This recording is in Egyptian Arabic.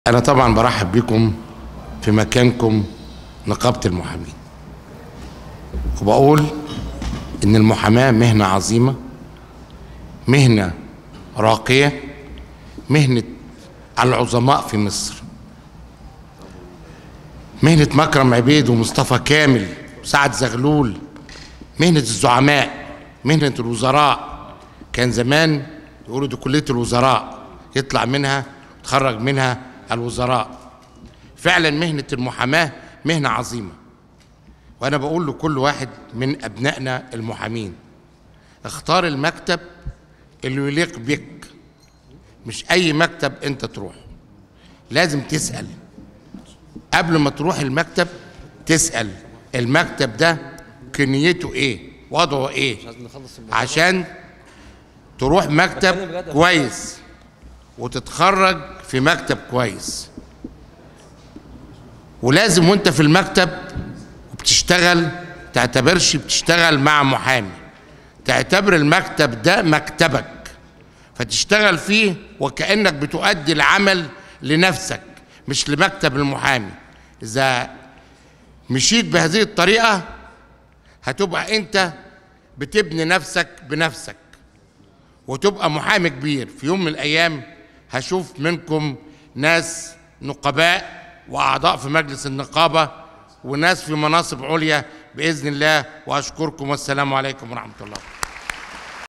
أنا طبعا برحب بكم في مكانكم نقابة المحامين وبقول إن المحاماة مهنة عظيمة مهنة راقية مهنة العظماء في مصر مهنة مكرم عبيد ومصطفى كامل وسعد زغلول مهنة الزعماء مهنة الوزراء كان زمان يقولوا دي كلية الوزراء يطلع منها يتخرج منها الوزراء فعلا مهنة المحاماة مهنة عظيمة وأنا بقول لكل واحد من أبنائنا المحامين اختار المكتب اللي يليق بك مش أي مكتب أنت تروح لازم تسأل قبل ما تروح المكتب تسأل المكتب ده كنيته ايه وضعه ايه عشان تروح مكتب كويس وتتخرج في مكتب كويس ولازم وانت في المكتب وبتشتغل تعتبرش بتشتغل مع محامي تعتبر المكتب ده مكتبك فتشتغل فيه وكأنك بتؤدي العمل لنفسك مش لمكتب المحامي إذا مشيت بهذه الطريقة هتبقى أنت بتبني نفسك بنفسك وتبقى محامي كبير في يوم من الأيام هشوف منكم ناس نقباء وأعضاء في مجلس النقابة وناس في مناصب عليا بإذن الله وأشكركم والسلام عليكم ورحمة الله